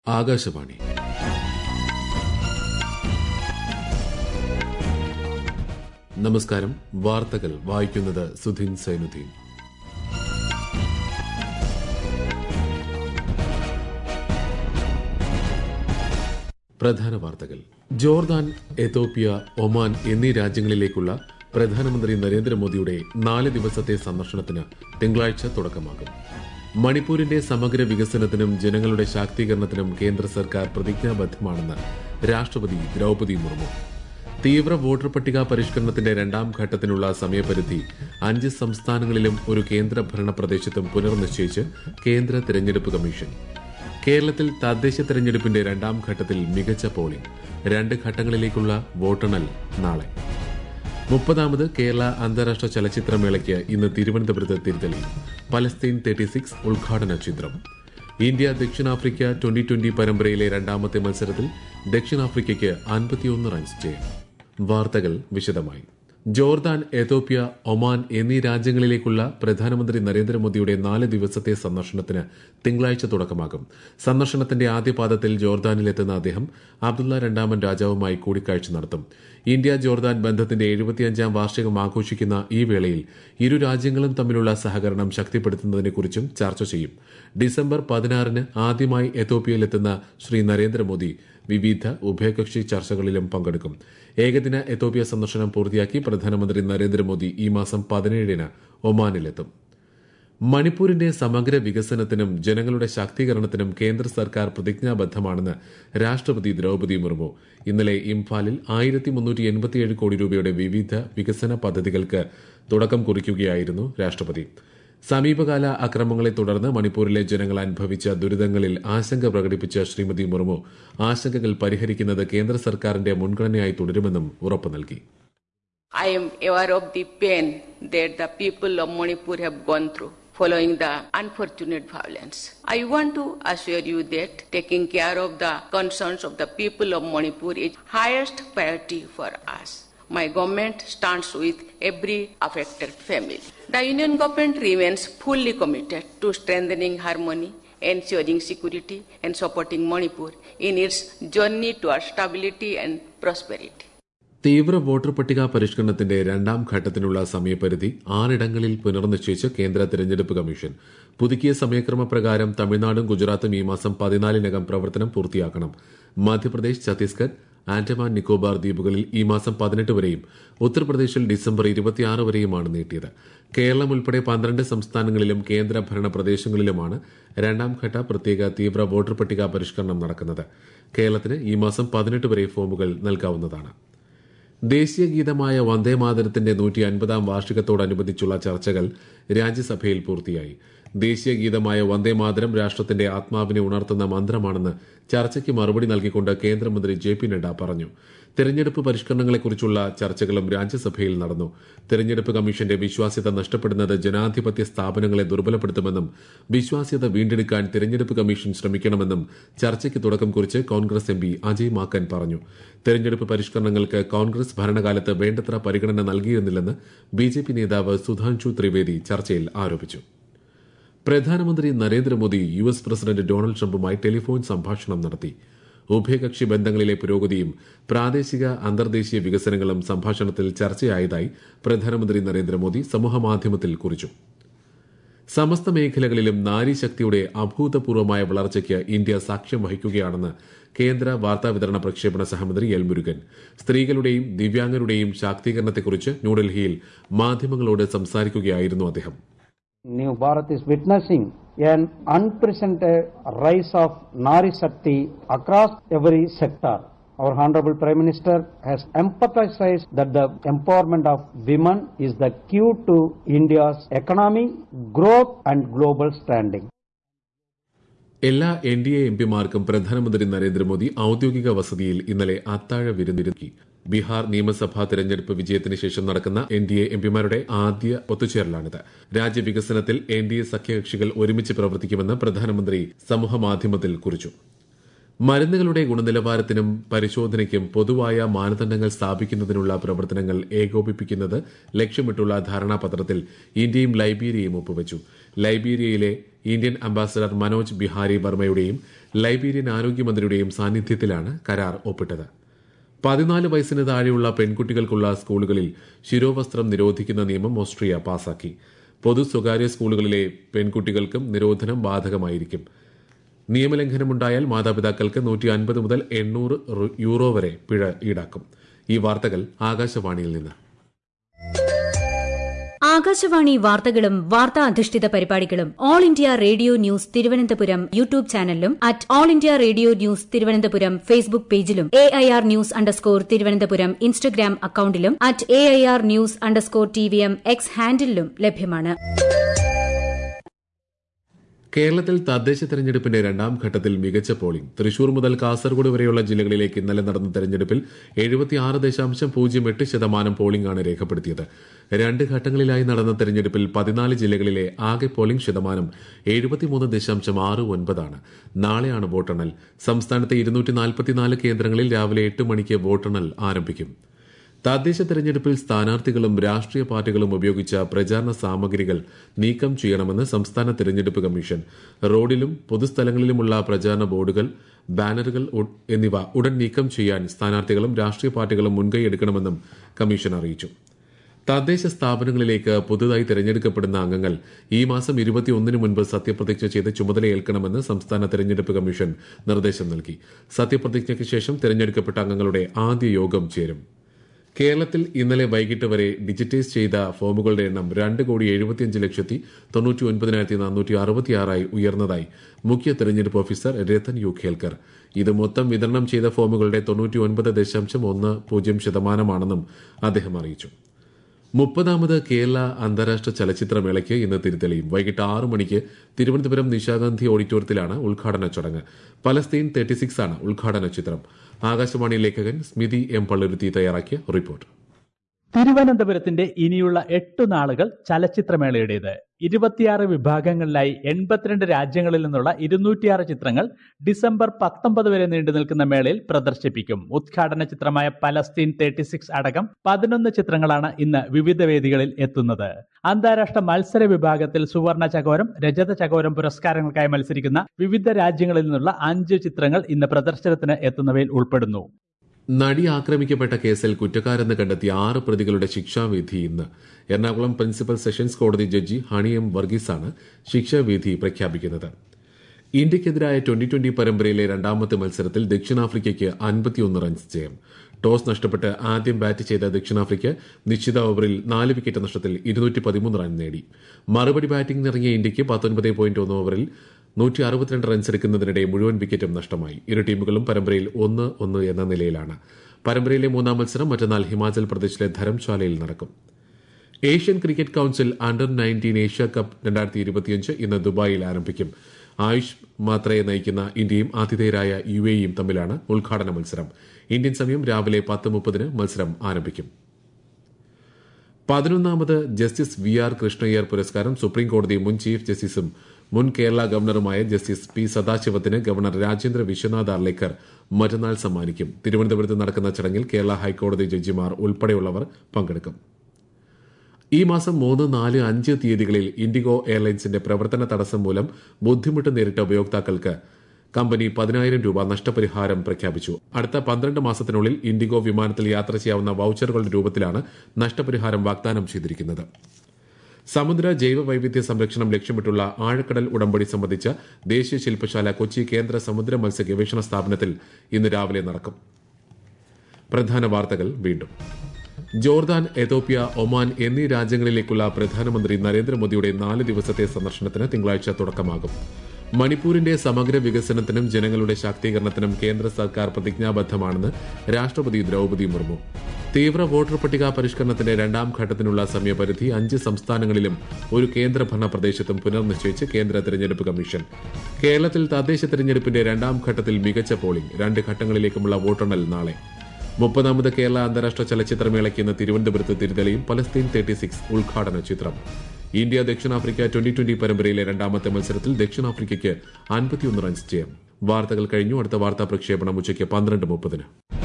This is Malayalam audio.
ആകാശവാണി നമസ്കാരം വാർത്തകൾ വായിക്കുന്നത് സുധീൻ സൈനുദ്ദീൻ പ്രധാന വാർത്തകൾ ജോർദാൻ എത്തോപ്യ ഒമാൻ എന്നീ രാജ്യങ്ങളിലേക്കുള്ള പ്രധാനമന്ത്രി നരേന്ദ്രമോദിയുടെ നാല് ദിവസത്തെ സന്ദർശനത്തിന് തിങ്കളാഴ്ച തുടക്കമാകും മണിപ്പൂരിന്റെ സമഗ്ര വികസനത്തിനും ജനങ്ങളുടെ ശാക്തീകരണത്തിനും കേന്ദ്ര സർക്കാർ പ്രതിജ്ഞാബദ്ധമാണെന്ന് രാഷ്ട്രപതി ദ്രൌപതി മുർമു തീവ്ര വോട്ടർ പട്ടിക പരിഷ്കരണത്തിന്റെ രണ്ടാം ഘട്ടത്തിനുള്ള സമയപരിധി അഞ്ച് സംസ്ഥാനങ്ങളിലും ഒരു കേന്ദ്രഭരണ പ്രദേശത്തും പുനർനിശ്ചയിച്ച് കേന്ദ്ര തെരഞ്ഞെടുപ്പ് കമ്മീഷൻ കേരളത്തിൽ തദ്ദേശ തെരഞ്ഞെടുപ്പിന്റെ രണ്ടാം ഘട്ടത്തിൽ മികച്ച പോളിംഗ് രണ്ട് ഘട്ടങ്ങളിലേക്കുള്ള വോട്ടെണ്ണൽ നാളെ മുപ്പതാമത് കേരള അന്താരാഷ്ട്ര ചലച്ചിത്രമേളയ്ക്ക് ഇന്ന് തിരുവനന്തപുരത്ത് തിരിതെളി പലസ്തീൻ തേർട്ടി സിക്സ് ഉദ്ഘാടന ചിത്രം ഇന്ത്യ ദക്ഷിണാഫ്രിക്ക ട്വന്റി ട്വന്റി പരമ്പരയിലെ രണ്ടാമത്തെ മത്സരത്തിൽ ദക്ഷിണാഫ്രിക്കയ്ക്ക് അൻപത്തിയൊന്ന് റൺസ് ജയം വാർത്തകൾ വിശദമായി ജോർദാൻ എത്തോപ്യ ഒമാൻ എന്നീ രാജ്യങ്ങളിലേക്കുള്ള പ്രധാനമന്ത്രി നരേന്ദ്രമോദിയുടെ നാല് ദിവസത്തെ സന്ദർശനത്തിന് തിങ്കളാഴ്ച തുടക്കമാകും സന്ദർശനത്തിന്റെ ആദ്യപാദത്തിൽ ജോർദാനിലെത്തുന്ന അദ്ദേഹം അബ്ദുള്ള രണ്ടാമൻ രാജാവുമായി കൂടിക്കാഴ്ച നടത്തും ഇന്ത്യ ജോർദാൻ ബന്ധത്തിന്റെ എഴുപത്തിയഞ്ചാം വാർഷികം ആഘോഷിക്കുന്ന ഈ വേളയിൽ ഇരു രാജ്യങ്ങളും തമ്മിലുള്ള സഹകരണം ശക്തിപ്പെടുത്തുന്നതിനെക്കുറിച്ചും ചർച്ച ചെയ്യും ഡിസംബർ പതിനാറിന് ആദ്യമായി എത്തോപ്യയിലെത്തുന്ന ശ്രീ നരേന്ദ്രമോദി വിവിധ ഉഭയകക്ഷി ചർച്ചകളിലും പങ്കെടുക്കും ഏകദിന എത്തോപ്യ സന്ദർശനം പൂർത്തിയാക്കി പ്രധാനമന്ത്രി നരേന്ദ്രമോദി ഈ മാസം പതിനേഴിന് ഒമാനിലെത്തും മണിപ്പൂരിന്റെ സമഗ്ര വികസനത്തിനും ജനങ്ങളുടെ ശാക്തീകരണത്തിനും കേന്ദ്ര സർക്കാർ പ്രതിജ്ഞാബദ്ധമാണെന്ന് രാഷ്ട്രപതി ദ്രൌപതി മുർമു ഇന്നലെ ഇംഫാലിൽ ആയിരത്തി മുന്നൂറ്റി എൺപത്തിയേഴ് കോടി രൂപയുടെ വിവിധ വികസന പദ്ധതികൾക്ക് തുടക്കം കുറിക്കുകയായിരുന്നു രാഷ്ട്രപതി സമീപകാല അക്രമങ്ങളെ തുടർന്ന് മണിപ്പൂരിലെ ജനങ്ങൾ അനുഭവിച്ച ദുരിതങ്ങളിൽ ആശങ്ക പ്രകടിപ്പിച്ച ശ്രീമതി മുർമു ആശങ്കകൾ പരിഹരിക്കുന്നത് കേന്ദ്ര സർക്കാരിന്റെ മുൻഗണനയായി തുടരുമെന്നും ഉറപ്പു നൽകി I am aware of the pain that the people of Manipur have gone through following the unfortunate violence. I want to assure you that taking care of the concerns of the people of Manipur is highest priority for us. My government stands with every affected family. The Union government remains fully committed to strengthening harmony, ensuring security and supporting Manipur in its journey towards stability and prosperity. തീവ്ര വോട്ടർ പട്ടിക പരിഷ്കരണത്തിന്റെ രണ്ടാം ഘട്ടത്തിനുള്ള സമയപരിധി ആറിടങ്ങളിൽ പുനർനിശ്ചയിച്ച് കേന്ദ്ര തെരഞ്ഞെടുപ്പ് കമ്മീഷൻ പുതുക്കിയ സമയക്രമപ്രകാരം തമിഴ്നാടും ഗുജറാത്തും ഈ മാസം പതിനാലിനകം പ്രവർത്തനം പൂർത്തിയാക്കണം മധ്യപ്രദേശ് ഛത്തീസ്ഗഡ് ആൻഡമാൻ നിക്കോബാർ ദ്വീപുകളിൽ ഈ മാസം പതിനെട്ട് വരെയും ഉത്തർപ്രദേശിൽ ഡിസംബർ ഇരുപത്തിയാറ് വരെയുമാണ് നീട്ടിയത് കേരളം ഉൾപ്പെടെ പന്ത്രണ്ട് സംസ്ഥാനങ്ങളിലും കേന്ദ്രഭരണ പ്രദേശങ്ങളിലുമാണ് രണ്ടാം ഘട്ട പ്രത്യേക തീവ്ര വോട്ടർ പട്ടിക പരിഷ്കരണം നടക്കുന്നത് കേരളത്തിന് ഈ മാസം പതിനെട്ട് വരെ ഫോമുകൾ നൽകാവുന്നതാണ് ദേശീയ ഗീതമായ വന്ദേമാതരത്തിന്റെ നൂറ്റി അൻപതാം വാർഷികത്തോടനുബന്ധിച്ചുള്ള ചർച്ചകൾ രാജ്യസഭയിൽ പൂർത്തിയായി ദേശീയ ഗീതമായ വന്ദേമാതരം രാഷ്ട്രത്തിന്റെ ആത്മാവിനെ ഉണർത്തുന്ന മന്ത്രമാണെന്ന് ചർച്ചയ്ക്ക് മറുപടി നൽകിക്കൊണ്ട് കേന്ദ്രമന്ത്രി ജെ പി നഡ്ഡ പറഞ്ഞു തെരഞ്ഞെടുപ്പ് പരിഷ്കരണങ്ങളെക്കുറിച്ചുള്ള ചർച്ചകളും രാജ്യസഭയിൽ നടന്നു തെരഞ്ഞെടുപ്പ് കമ്മീഷന്റെ വിശ്വാസ്യത നഷ്ടപ്പെടുന്നത് ജനാധിപത്യ സ്ഥാപനങ്ങളെ ദുർബലപ്പെടുത്തുമെന്നും വിശ്വാസ്യത വീണ്ടെടുക്കാൻ തെരഞ്ഞെടുപ്പ് കമ്മീഷൻ ശ്രമിക്കണമെന്നും ചർച്ചയ്ക്ക് തുടക്കം കുറിച്ച് Congress M P Ajay Maken പറഞ്ഞു തെരഞ്ഞെടുപ്പ് പരിഷ്കരണങ്ങൾക്ക് കോൺഗ്രസ് ഭരണകാലത്ത് വേണ്ടത്ര പരിഗണന നൽകിയിരുന്നില്ലെന്ന് ബിജെപി നേതാവ് സുധാൻഷു ത്രിവേദി ചർച്ചയിൽ ആരോപിച്ചു പ്രധാനമന്ത്രി Narendra Modi U S president Donald ട്രംപുമായി ടെലിഫോൺ സംഭാഷണം നടത്തി ഉഭയകക്ഷി ബന്ധങ്ങളിലെ പുരോഗതിയും പ്രാദേശിക അന്തർദേശീയ വികസനങ്ങളും സംഭാഷണത്തിൽ ചർച്ചയായതായി പ്രധാനമന്ത്രി നരേന്ദ്രമോദി സമൂഹമാധ്യമത്തിൽ കുറിച്ചു സമസ്ത മേഖലകളിലും നാരീശക്തിയുടെ അഭൂതപൂർവമായ വളർച്ചയ്ക്ക് ഇന്ത്യ സാക്ഷ്യം വഹിക്കുകയാണെന്ന് കേന്ദ്ര വാർത്താവിതരണ പ്രക്ഷേപണ സഹമന്ത്രി എൽ മുരുകൻ സ്ത്രീകളുടെയും ദിവ്യാംഗരുടെയും ശാക്തീകരണത്തെക്കുറിച്ച് ന്യൂഡൽഹിയിൽ മാധ്യമങ്ങളോട് സംസാരിക്കുകയായിരുന്നു അദ്ദേഹം New Bharat is witnessing an unprecedented rise of Nari Shakti across every sector. Our Honorable Prime Minister has emphasized that the empowerment of women is the key to India's economy, growth and global standing. എല്ലാ എൻ ഡി എ എംപിമാർക്കും പ്രധാനമന്ത്രി നരേന്ദ്രമോദി ഔദ്യോഗിക വസതിയിൽ ഇന്നലെ അത്താഴ വിരുന്നിരുക്കി ബീഹാർ നിയമസഭാ തെരഞ്ഞെടുപ്പ് വിജയത്തിന് ശേഷം നടക്കുന്ന എൻ ഡി എ എംപിമാരുടെ ആദ്യ ഒത്തുചേരലാണിത് രാജ്യവികസനത്തിൽ എൻ ഡി എ സഖ്യകക്ഷികൾ ഒരുമിച്ച് പ്രവർത്തിക്കുമെന്ന് പ്രധാനമന്ത്രി സമൂഹമാധ്യമത്തിൽ കുറിച്ചു മരുന്നുകളുടെ ഗുണനിലവാരത്തിനും പരിശോധനയ്ക്കും പൊതുവായ മാനദണ്ഡങ്ങൾ സ്ഥാപിക്കുന്നതിനുള്ള പ്രവർത്തനങ്ങൾ ഏകോപിപ്പിക്കുന്നത് ലക്ഷ്യമിട്ടുള്ള ധാരണാപത്രത്തിൽ ഇന്ത്യയും ലൈബീരിയയും ഒപ്പുവച്ചു ലൈബീരിയയിലെ ഇന്ത്യൻ അംബാസഡർ മനോജ് ബിഹാരി വർമ്മയുടെയും ലൈബീരിയൻ ആരോഗ്യമന്ത്രിയുടെയും സാന്നിധ്യത്തിലാണ് കരാർ ഒപ്പിട്ടത് പതിനാല് വയസ്സിന് താഴെയുള്ള പെൺകുട്ടികൾക്കുള്ള സ്കൂളുകളിൽ ശിരോവസ്ത്രം നിരോധിക്കുന്ന നിയമം ഓസ്ട്രിയ പാസാക്കി പൊതു സ്വകാര്യ സ്കൂളുകളിലെ പെൺകുട്ടികൾക്കും നിരോധനം ബാധകമായിരിക്കും നിയമലംഘനമുണ്ടായാൽ മാതാപിതാക്കൾക്ക് നൂറ്റി അൻപത് മുതൽ എണ്ണൂറ് യൂറോ വരെ പിഴ ഈടാക്കും ഈ വാർത്തകൾ ആകാശവാണിയിൽ നിന്ന് ആകാശവാണി വാർത്തകളും വാർത്താ അധിഷ്ഠിത പരിപാടികളും all India radio news Thiruvananthapuram YouTube ചാനലിലും at all India radio news Thiruvananthapuram Facebook പേജിലും A I R news underscore Thiruvananthapuram Instagram അക്കൌണ്ടിലും at A I R news underscore T V M X ഹാൻഡിലും ലഭ്യമാണ് കേരളത്തിൽ തദ്ദേശ തെരഞ്ഞെടുപ്പിന്റെ രണ്ടാം ഘട്ടത്തിൽ മികച്ച പോളിംഗ് തൃശൂർ മുതൽ കാസർഗോഡ് വരെയുള്ള ജില്ലകളിലേക്ക് ഇന്നലെ നടന്ന തെരഞ്ഞെടുപ്പിൽ എഴുപത്തിയാറ് ദശാംശം പൂജ്യം എട്ട് ശതമാനം പോളിംഗാണ് രേഖപ്പെടുത്തിയത് രണ്ട് ഘട്ടങ്ങളിലായി നടന്ന തെരഞ്ഞെടുപ്പിൽ പതിനാല് ജില്ലകളിലെ ആകെ പോളിംഗ് ശതമാനം എഴുപത്തിമൂന്ന് ദശാംശം ആറ് ഒൻപതാണ് നാളെയാണ് വോട്ടെണ്ണൽ സംസ്ഥാനത്തെ ഇരുന്നൂറ്റി നാൽപ്പത്തിനാല് കേന്ദ്രങ്ങളിൽ രാവിലെ എട്ട് മണിക്ക് വോട്ടെണ്ണൽ ആരംഭിക്കും തദ്ദേശ തെരഞ്ഞെടുപ്പിൽ സ്ഥാനാർത്ഥികളും രാഷ്ട്രീയ പാർട്ടികളും ഉപയോഗിച്ച പ്രചാരണ സാമഗ്രികൾ നീക്കം ചെയ്യണമെന്ന് സംസ്ഥാന തെരഞ്ഞെടുപ്പ് കമ്മീഷൻ റോഡിലും പൊതുസ്ഥലങ്ങളിലുമുള്ള പ്രചാരണ ബോർഡുകൾ ബാനറുകൾ എന്നിവ ഉടൻ നീക്കം ചെയ്യാൻ സ്ഥാനാർത്ഥികളും രാഷ്ട്രീയ പാർട്ടികളും മുൻകൈയെടുക്കണമെന്നും കമ്മീഷൻ അറിയിച്ചു തദ്ദേശ സ്ഥാപനങ്ങളിലേക്ക് പുതുതായി തെരഞ്ഞെടുക്കപ്പെടുന്ന അംഗങ്ങൾ ഈ മാസം ഇരുപത്തിയൊന്നിന് മുൻപ് സത്യപ്രതിജ്ഞ ചെയ്ത് ചുമതലയേൽക്കണമെന്ന് സംസ്ഥാന തെരഞ്ഞെടുപ്പ് കമ്മീഷൻ നിർദ്ദേശം നൽകി സത്യപ്രതിജ്ഞയ്ക്ക് ശേഷം തെരഞ്ഞെടുക്കപ്പെട്ട അംഗങ്ങളുടെ ആദ്യ യോഗം ചേരും കേരളത്തിൽ ഇന്നലെ വൈകിട്ട് വരെ ഡിജിറ്റൈസ് ചെയ്ത ഫോമുകളുടെ എണ്ണം രണ്ട് കോടി എഴുപത്തിയഞ്ച് ലക്ഷത്തി തൊണ്ണൂറ്റി ഒൻപതിനായിരത്തി നാനൂറ്റി അറുപത്തിയാറായി ഉയർന്നതായി മുഖ്യ തെരഞ്ഞെടുപ്പ് ഓഫീസർ രത്തൻ യു ഖേൽക്കർ ഇത് മൊത്തം വിതരണം ചെയ്ത ഫോമുകളുടെ തൊണ്ണൂറ്റി ഒൻപത് ദശാംശം ഒന്ന് പൂജ്യം ശതമാനമാണെന്നും അദ്ദേഹം അറിയിച്ചു മുപ്പതാമത് കേരള അന്താരാഷ്ട്ര ചലച്ചിത്രമേളയ്ക്ക് ഇന്ന് തിരുത്തലിയും വൈകിട്ട് ആറ് മണിക്ക് തിരുവനന്തപുരം നിശാഗാന്ധി ഓഡിറ്റോറിയത്തിലാണ് ഉദ്ഘാടന ചടങ്ങ് പലസ്തീൻ തേർട്ടി സിക്സ് ആണ് ഉദ്ഘാടന ചിത്രം ആകാശവാണി ലേഖകൻ സ്മിതി എം പള്ളുരുത്തി തയ്യാറാക്കിയ റിപ്പോർട്ട് തിരുവനന്തപുരത്തിന്റെ ഇനിയുള്ള എട്ടു നാളുകൾ ചലച്ചിത്രമേളയുടേത് ഇരുപത്തിയാറ് വിഭാഗങ്ങളിലായി എൺപത്തിരണ്ട് രാജ്യങ്ങളിൽ നിന്നുള്ള ഇരുന്നൂറ്റിയാറ് ചിത്രങ്ങൾ ഡിസംബർ പത്തൊമ്പത് വരെ നീണ്ടു നിൽക്കുന്ന മേളയിൽ പ്രദർശിപ്പിക്കും ഉദ്ഘാടന ചിത്രമായ പലസ്തീൻ തേർട്ടി സിക്സ് അടക്കം പതിനൊന്ന് ചിത്രങ്ങളാണ് ഇന്ന് വിവിധ വേദികളിൽ എത്തുന്നത് അന്താരാഷ്ട്ര മത്സര വിഭാഗത്തിൽ സുവർണ ചകോരം രജത ചകോരം പുരസ്കാരങ്ങൾക്കായി മത്സരിക്കുന്ന വിവിധ രാജ്യങ്ങളിൽ നിന്നുള്ള അഞ്ച് ചിത്രങ്ങൾ ഇന്ന് പ്രദർശനത്തിന് എത്തുന്നവയിൽ ഉൾപ്പെടുന്നു നടി ആക്രമിക്കപ്പെട്ട കേസിൽ കുറ്റക്കാരെന്ന് കണ്ടെത്തിയ ആറ് പ്രതികളുടെ ശിക്ഷാവിധി ഇന്ന് എറണാകുളം പ്രിൻസിപ്പൽ സെഷൻസ് കോടതി ജഡ്ജി ഹണി എം വർഗീസാണ് ശിക്ഷാവിധി പ്രഖ്യാപിക്കുന്നത് ഇന്ത്യക്കെതിരായ ട്വന്റി ട്വന്റി പരമ്പരയിലെ രണ്ടാമത്തെ മത്സരത്തിൽ ദക്ഷിണാഫ്രിക്കയ്ക്ക് അൻപത്തിയൊന്ന് റൺസ് ജയം ടോസ് നഷ്ടപ്പെട്ട് ആദ്യം ബാറ്റ് ചെയ്ത ദക്ഷിണാഫ്രിക്ക നിശ്ചിത ഓവറിൽ നാല് വിക്കറ്റ് നഷ്ടത്തിൽ ഇരുന്നൂറ്റി പതിമൂന്ന് റൺ നേടി മറുപടി ബാറ്റിംഗിനിറങ്ങിയ ഇന്ത്യയ്ക്ക് പത്തൊൻപത് പോയിന്റ് ഒന്ന് ഓവറിൽ നൂറ്റി അറുപത്തിരണ്ട് റൺസ് എടുക്കുന്നതിനിടെ മുഴുവൻ വിക്കറ്റും നഷ്ടമായി ഇരു ടീമുകളും പരമ്പരയിൽ ഒന്ന് ഒന്ന് എന്ന നിലയിലാണ് പരമ്പരയിലെ മൂന്നാം മത്സരം മറ്റന്നാൾ ഹിമാചൽ പ്രദേശിലെ ധരംശാലയിൽ നടക്കും Asian cricket council under nineteen Asia cup രണ്ടായിരത്തി ഇരുപത്തിയഞ്ച് ഇന്ന് ദുബായിൽ ആരംഭിക്കും ആയുഷ് മാത്രയെ നയിക്കുന്ന ഇന്ത്യയും ആതിഥേയരായ യു എയും തമ്മിലാണ് ഉദ്ഘാടന മത്സരം ഇന്ത്യൻ സമയം രാവിലെ പത്ത് മുപ്പതിന് മത്സരം ആരംഭിക്കും പതിനൊന്നാമത് ജസ്റ്റിസ് വി ആർ കൃഷ്ണയ്യർ പുരസ്കാരം സുപ്രീം കോടതി മുൻ ചീഫ് ജസ്റ്റിസും മുൻ കേരള ഗവർണറുമായ ജസ്റ്റിസ് പി സദാശിവത്തിന് ഗവർണർ രാജേന്ദ്ര വിശ്വനാഥ് അർലേക്കർ മറ്റന്നാൾ സമ്മാനിക്കും തിരുവനന്തപുരത്ത് നടക്കുന്ന ചടങ്ങിൽ കേരള ഹൈക്കോടതി ജഡ്ജിമാർ ഉൾപ്പെടെയുള്ളവർ പങ്കെടുക്കും ഈ മാസം മൂന്ന് നാല് അഞ്ച് തീയതികളിൽ ഇൻഡിഗോ എയർലൈൻസിന്റെ പ്രവർത്തന തടസ്സം മൂലം ബുദ്ധിമുട്ട് നേരിട്ട ഉപയോക്താക്കൾക്ക് കമ്പനി പതിനായിരം രൂപ നഷ്ടപരിഹാരം പ്രഖ്യാപിച്ചു അടുത്ത പന്ത്രണ്ട് മാസത്തിനുള്ളിൽ ഇൻഡിഗോ വിമാനത്തിൽ യാത്ര ചെയ്യാവുന്ന വൌച്ചറുകളുടെ രൂപത്തിലാണ് നഷ്ടപരിഹാരം വാഗ്ദാനം ചെയ്തിരിക്കുന്നത് സമുദ്ര ജൈവ വൈവിധ്യ സംരക്ഷണം ലക്ഷ്യമിട്ടുള്ള ആഴക്കടൽ ഉടമ്പടി സംബന്ധിച്ച ദേശീയ ശില്പശാല കൊച്ചി കേന്ദ്ര സമുദ്ര മത്സ്യ ഗവേഷണ സ്ഥാപനത്തിൽ ഇന്ന് രാവിലെ നടക്കും പ്രധാന വാർത്തകൾ വീണ്ടും ജോർദാൻ എതോപ്യ ഒമാൻ എന്നീ രാജ്യങ്ങളിലേക്കുള്ള പ്രധാനമന്ത്രി നരേന്ദ്രമോദിയുടെ നാല് ദിവസത്തെ സന്ദർശനത്തിന് തിങ്കളാഴ്ച തുടക്കമാകും മണിപ്പൂരിന്റെ സമഗ്ര വികസനത്തിനും ജനങ്ങളുടെ ശാക്തീകരണത്തിനും കേന്ദ്ര സർക്കാർ പ്രതിജ്ഞാബദ്ധമാണെന്ന് രാഷ്ട്രപതി ദ്രൌപതി മുർമു തീവ്ര വോട്ടർ പട്ടിക പരിഷ്കരണത്തിന്റെ രണ്ടാം ഘട്ടത്തിനുള്ള സമയപരിധി അഞ്ച് സംസ്ഥാനങ്ങളിലും ഒരു കേന്ദ്രഭരണ പ്രദേശത്തും പുനർനിശ്ചയിച്ച് കേന്ദ്ര തെരഞ്ഞെടുപ്പ് കമ്മീഷൻ കേരളത്തിൽ തദ്ദേശ തെരഞ്ഞെടുപ്പിന്റെ രണ്ടാം ഘട്ടത്തിൽ മികച്ച പോളിംഗ് രണ്ട് ഘട്ടങ്ങളിലേക്കുമുള്ള വോട്ടെണ്ണൽ നാളെ മുപ്പതാമത് കേരള അന്താരാഷ്ട്ര ചലച്ചിത്രമേളയ്ക്ക് ഇന്ന് തിരുവനന്തപുരത്ത് തിരുതലയും പലസ്തീൻ തേർട്ടി സിക്സ് ഉദ്ഘാടന ചിത്രം ഇന്ത്യ ദക്ഷിണാഫ്രിക്ക ട്വന്റി ട്വന്റി പരമ്പരയിലെ രണ്ടാമത്തെ മത്സരത്തിൽ ദക്ഷിണാഫ്രിക്കയ്ക്ക് അൻപത്തിയൊന്ന് റൺസ് ജയം വാർത്തകൾ കഴിഞ്ഞു അടുത്ത വാർത്താ പ്രക്ഷേപണം ഉച്ചയ്ക്ക് പന്ത്രണ്ട് മുപ്പതിന്